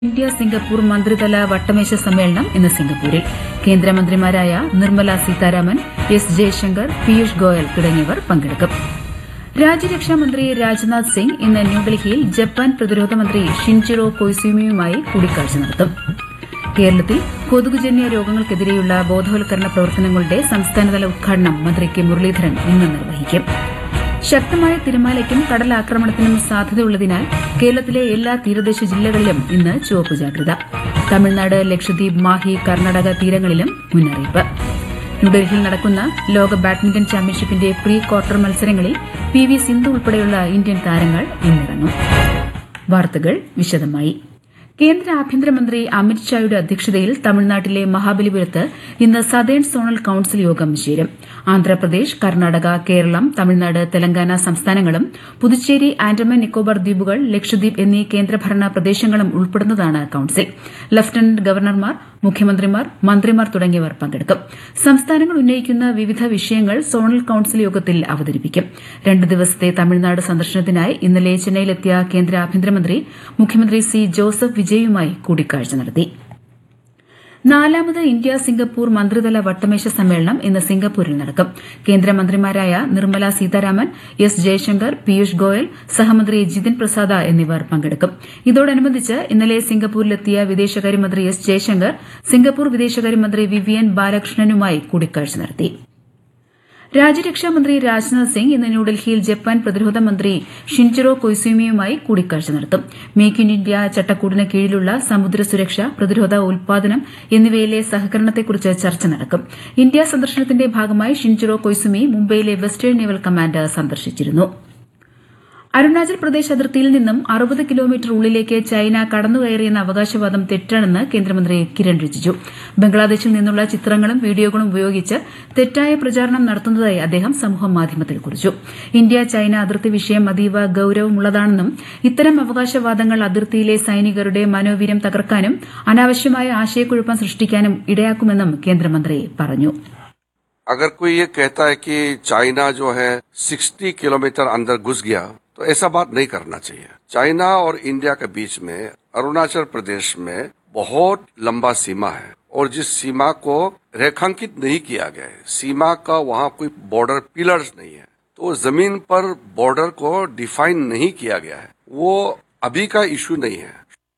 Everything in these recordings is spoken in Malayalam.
ഇന്ത്യ സിംഗപ്പൂർ മന്ത്രിതല വട്ടമേശ സമ്മേളനം ഇന്ന് സിംഗപ്പൂരിൽ കേന്ദ്രമന്ത്രിമാരായ നിർമ്മല സീതാരാമൻ എസ് ജയശങ്കർ പീയൂഷ് ഗോയൽ തുടങ്ങിയവർ പങ്കെടുക്കും രാജ്യരക്ഷാമന്ത്രി രാജ്നാഥ് സിംഗ് ഇന്ന് ന്യൂഡൽഹിയിൽ ജപ്പാൻ പ്രതിരോധ മന്ത്രി ഷിൻജിറോ കൊയ്സുമിയുമായി കൂടിക്കാഴ്ച നടത്തും കേരളത്തിൽ കൊതുകുജന്യ രോഗങ്ങൾക്കെതിരെയുള്ള ബോധവൽക്കരണ പ്രവർത്തനങ്ങളുടെ സംസ്ഥാനതല ഉദ്ഘാടനം മന്ത്രി കെ മുരളീധരൻ ഇന്ന് നിർവഹിക്കും ശക്തമായ തിരമാലയ്ക്കും കടലാക്രമണത്തിനും സാധ്യതയുള്ളതിനാൽ കേരളത്തിലെ എല്ലാ തീരദേശ ജില്ലകളിലും ഇന്ന് ചുവപ്പ് ജാഗ്രത തമിഴ്നാട് ലക്ഷദ്വീപ് മാഹി കർണാടക തീരങ്ങളിലും മുന്നറിയിപ്പ് ന്യൂഡൽഹിയിൽ നടക്കുന്ന ലോക ബാഡ്മിന്റൺ ചാമ്പ്യൻഷിപ്പിന്റെ പ്രീ ക്വാർട്ടർ മത്സരങ്ങളിൽ പി വി സിന്ധു ഉൾപ്പെടെയുള്ള ഇന്ത്യൻ താരങ്ങൾ ഇന്നിറങ്ങും വാർത്തകൾ വിശദമായി കേന്ദ്ര ആഭ്യന്തരമന്ത്രി അമിത്ഷായുടെ അധ്യക്ഷതയിൽ തമിഴ്നാട്ടിലെ മഹാബലിപുരത്ത് ഇന്ന് സതേൺ സോണൽ കൌൺസിൽ യോഗം ചേരും ആന്ധ്രാപ്രദേശ് കർണാടക കേരളം തമിഴ്നാട് തെലങ്കാന സംസ്ഥാനങ്ങളും പുതുച്ചേരി ആൻഡമാൻ നിക്കോബാർ ദ്വീപുകൾ ലക്ഷദ്വീപ് എന്നീ കേന്ദ്രഭരണ പ്രദേശങ്ങളും ഉൾപ്പെടുന്നതാണ് കൌൺസിൽ ലഫ്റ്റനന്റ് ഗവർണർമാർ മുഖ്യമന്ത്രിമാർ മന്ത്രിമാർ തുടങ്ങിയവർ പങ്കെടുക്കും സംസ്ഥാനങ്ങൾ ഉന്നയിക്കുന്ന വിവിധ വിഷയങ്ങൾ സോണൽ കൌൺസിൽ യോഗത്തിൽ അവതരിപ്പിക്കും രണ്ട് ദിവസത്തെ തമിഴ്നാട് സന്ദർശനത്തിനായി ഇന്നലെ ചെന്നൈയിലെത്തിയ കേന്ദ്ര ആഭ്യന്തരമന്ത്രി മുഖ്യമന്ത്രി സി ജോസഫ് വിജയുമായി കൂടിക്കാഴ്ച നടത്തി നാലാമത് ഇന്ത്യ സിംഗപ്പൂർ മന്ത്രിതല വട്ടമേശ സമ്മേളനം ഇന്ന് സിംഗപ്പൂരിൽ നടക്കും കേന്ദ്രമന്ത്രിമാരായ നിർമ്മല സീതാരാമൻ എസ് ജയശങ്കർ പീയൂഷ് ഗോയൽ സഹമന്ത്രി ജിതിൻ പ്രസാദ എന്നിവർ പങ്കെടുക്കും ഇതോടനുബന്ധിച്ച് ഇന്നലെ സിംഗപ്പൂരിലെത്തിയ വിദേശകാര്യമന്ത്രി എസ് ജയശങ്കർ സിംഗപ്പൂർ വിദേശകാര്യമന്ത്രി വിവിയൻ ബാലകൃഷ്ണനുമായി കൂടിക്കാഴ്ച നടത്തി രാജ്യരക്ഷാമന്ത്രി രാജ്നാഥ് സിംഗ് ഇന്ന് ന്യൂഡൽഹിയിൽ ജപ്പാൻ പ്രതിരോധ മന്ത്രി ഷിൻജിറോ കൊയ്സുമിയുമായി കൂടിക്കാഴ്ച നടത്തും മേക്ക് ഇൻ ഇന്ത്യ ചട്ടക്കൂടിന് കീഴിലുള്ള സമുദ്ര സുരക്ഷ പ്രതിരോധ ഉൽപാദനം എന്നിവയിലെ സഹകരണത്തെക്കുറിച്ച് ചർച്ച നടക്കും ഇന്ത്യ സന്ദർശനത്തിന്റെ ഭാഗമായി ഷിൻജിറോ കൊയ്സുമി മുംബൈയിലെ വെസ്റ്റേൺ നേവൽ കമാൻഡ് സന്ദർശിച്ചിരുന്നു അരുണാചൽ പ്രദേശ് അതിർത്തിയിൽ നിന്നും അറുപത് കിലോമീറ്റർ ഉള്ളിലേക്ക് ചൈന കടന്നുകയറിയെന്ന അവകാശവാദം തെറ്റാണെന്ന് കേന്ദ്രമന്ത്രി കിരൺ റിജിജു ബംഗ്ലാദേശിൽ നിന്നുള്ള ചിത്രങ്ങളും വീഡിയോകളും ഉപയോഗിച്ച് തെറ്റായ പ്രചാരണം നടത്തുന്നതായി അദ്ദേഹം സമൂഹമാധ്യമത്തിൽ കുറിച്ചു ഇന്ത്യ ചൈന അതിർത്തി വിഷയം അതീവ ഗൌരവമുള്ളതാണെന്നും ഇത്തരം അവകാശവാദങ്ങൾ അതിർത്തിയിലെ സൈനികരുടെ മനോവീര്യം തകർക്കാനും അനാവശ്യമായ ആശയക്കുഴപ്പം സൃഷ്ടിക്കാനും ഇടയാക്കുമെന്നും കേന്ദ്രമന്ത്രി പറഞ്ഞു अगर कोई ये कहता है कि चाइना जो है 60 किलोमीटर अंदर घुस गया तो ऐसा बात नहीं करना चाहिए चाइना और इंडिया के बीच में अरुणाचल प्रदेश में बहुत लंबा सीमा है और जिस सीमा को रेखांकित नहीं किया गया है सीमा का वहाँ कोई बॉर्डर पिलर्स नहीं है तो जमीन पर बॉर्डर को डिफाइन नहीं किया गया है वो अभी का इशू नहीं है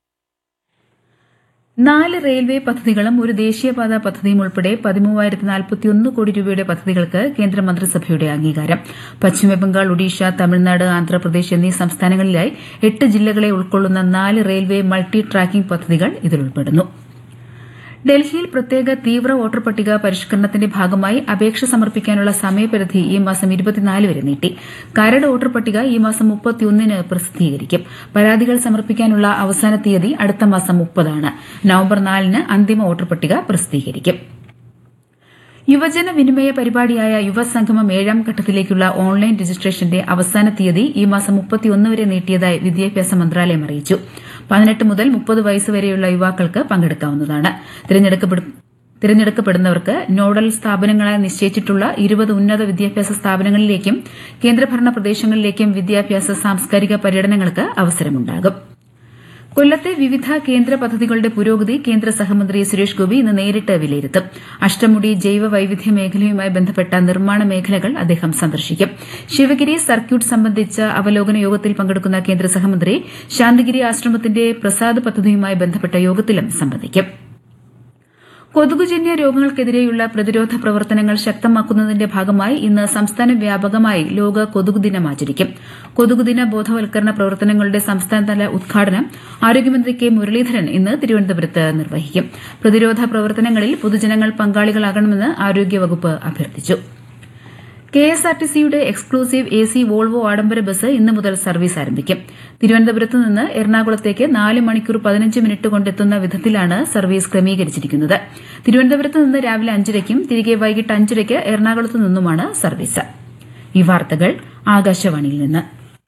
നാല് റെയിൽവേ പദ്ധതികളും ഒരു ദേശീയപാത പദ്ധതിയും ഉൾപ്പെടെ പതിമൂവായിരത്തി നാൽപ്പത്തിയൊന്ന് കോടി രൂപയുടെ പദ്ധതികൾക്ക് കേന്ദ്രമന്ത്രിസഭയുടെ അംഗീകാരം പശ്ചിമബംഗാൾ ഒഡീഷ തമിഴ്നാട് ആന്ധ്രാപ്രദേശ് എന്നീ സംസ്ഥാനങ്ങളിലായി എട്ട് ജില്ലകളെ ഉൾക്കൊള്ളുന്ന നാല് റെയിൽവേ മൾട്ടി ട്രാക്കിംഗ് പദ്ധതികൾ ഇതിലുൾപ്പെടുന്നു ഡൽഹിയിൽ പ്രത്യേക തീവ്ര വോട്ടർ പട്ടിക പരിഷ്കരണത്തിന്റെ ഭാഗമായി അപേക്ഷ സമർപ്പിക്കാനുള്ള സമയപരിധി ഈ മാസം ഇരുപത്തിനാല് വരെ നീട്ടി കരട് വോട്ടർ പട്ടിക ഈ മാസം മുപ്പത്തിയൊന്നിന് പ്രസിദ്ധീകരിക്കും പരാതികൾ സമർപ്പിക്കാനുള്ള അവസാന തീയതി അടുത്ത മാസം മുപ്പതാണ് നവംബർ നാലിന് അന്തിമ വോട്ടർ പട്ടിക പ്രസിദ്ധീകരിക്കും യുവജന വിനിമയ പരിപാടിയായ യുവസംഗമം ഏഴാം ഘട്ടത്തിലേക്കുള്ള ഓൺലൈൻ രജിസ്ട്രേഷന്റെ അവസാന തീയതി ഈ മാസം മുപ്പത്തിയൊന്ന് വരെ നീട്ടിയതായി വിദ്യാഭ്യാസ മന്ത്രാലയം അറിയിച്ചു പതിനെട്ട് മുതൽ മുപ്പത് വയസ്സ് വരെയുള്ള യുവാക്കൾക്ക് പങ്കെടുക്കാവുന്നതാണ് തിരഞ്ഞെടുക്കപ്പെടുന്നവർക്ക് നോഡൽ സ്ഥാപനങ്ങളായി നിശ്ചയിച്ചിട്ടുള്ള ഇരുപത് ഉന്നത വിദ്യാഭ്യാസ സ്ഥാപനങ്ങളിലേക്കും കേന്ദ്രഭരണ പ്രദേശങ്ങളിലേക്കും വിദ്യാഭ്യാസ സാംസ്കാരിക പര്യടനങ്ങൾക്ക് അവസരമുണ്ടാകും കൊല്ലത്തെ വിവിധ കേന്ദ്ര പദ്ധതികളുടെ പുരോഗതി കേന്ദ്ര സഹമന്ത്രി സുരേഷ് ഗോപി ഇന്ന് നേരിട്ട് വിലയിരുത്തും അഷ്ടമുടി ജൈവ വൈവിധ്യ മേഖലയുമായി ബന്ധപ്പെട്ട നിർമ്മാണ മേഖലകൾ അദ്ദേഹം സന്ദർശിക്കും ശിവഗിരി സർക്യൂട്ട് സംബന്ധിച്ച അവലോകന യോഗത്തിൽ പങ്കെടുക്കുന്ന കേന്ദ്ര സഹമന്ത്രി ശാന്തിഗിരി ആശ്രമത്തിന്റെ പ്രസാദ് പദ്ധതിയുമായി ബന്ധപ്പെട്ട യോഗത്തിലും സംബന്ധിക്കും കൊതുകുജന്യ രോഗങ്ങൾക്കെതിരെയുള്ള പ്രതിരോധ പ്രവർത്തനങ്ങൾ ശക്തമാക്കുന്നതിന്റെ ഭാഗമായി ഇന്ന് സംസ്ഥാന വ്യാപകമായി ലോക കൊതുക് ദിനം ആചരിക്കും കൊതുകുദിന ബോധവൽക്കരണ പ്രവർത്തനങ്ങളുടെ സംസ്ഥാനതല ഉദ്ഘാടനം ആരോഗ്യമന്ത്രി കെ മുരളീധരൻ ഇന്ന് തിരുവനന്തപുരത്ത് നിർവഹിക്കും പ്രതിരോധ പ്രവർത്തനങ്ങളിൽ പൊതുജനങ്ങൾ പങ്കാളികളാകണമെന്ന് ആരോഗ്യവകുപ്പ് അഭ്യർത്ഥിച്ചു കെഎസ്ആർടിസിയുടെ എക്സ്ക്ലൂസീവ് എ സി വോൾവോ ആഡംബര ബസ് ഇന്ന് മുതൽ സർവീസ് ആരംഭിക്കും തിരുവനന്തപുരത്ത് നിന്ന് എറണാകുളത്തേക്ക് നാല് മണിക്കൂർ പതിനഞ്ച് മിനിറ്റ് കൊണ്ടെത്തുന്ന വിധത്തിലാണ് സർവീസ് ക്രമീകരിച്ചിരിക്കുന്നത് തിരുവനന്തപുരത്ത് നിന്ന് രാവിലെ അഞ്ചരയ്ക്കും തിരികെ വൈകിട്ട് അഞ്ചരയ്ക്ക് എറണാകുളത്ത് നിന്നുമാണ് സർവീസ് ഈ വാർത്തകൾ ആകാശവാണിയിൽ നിന്ന്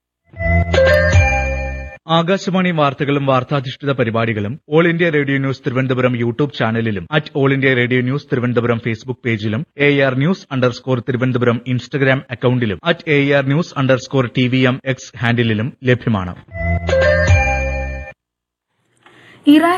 ആകാശവാണി വാർത്തകളും വാർത്താധിഷ്ഠിത പരിപാടികളും all India radio news Thiruvananthapuram YouTube ചാനലിലും at all India radio news Thiruvananthapuram Facebook പേജിലും A R news underscore Thiruvananthapuram Instagram അക്കൌണ്ടിലും at A R news underscore T V M X ഹാൻഡിലും ലഭ്യമാണ് ഇറാൻ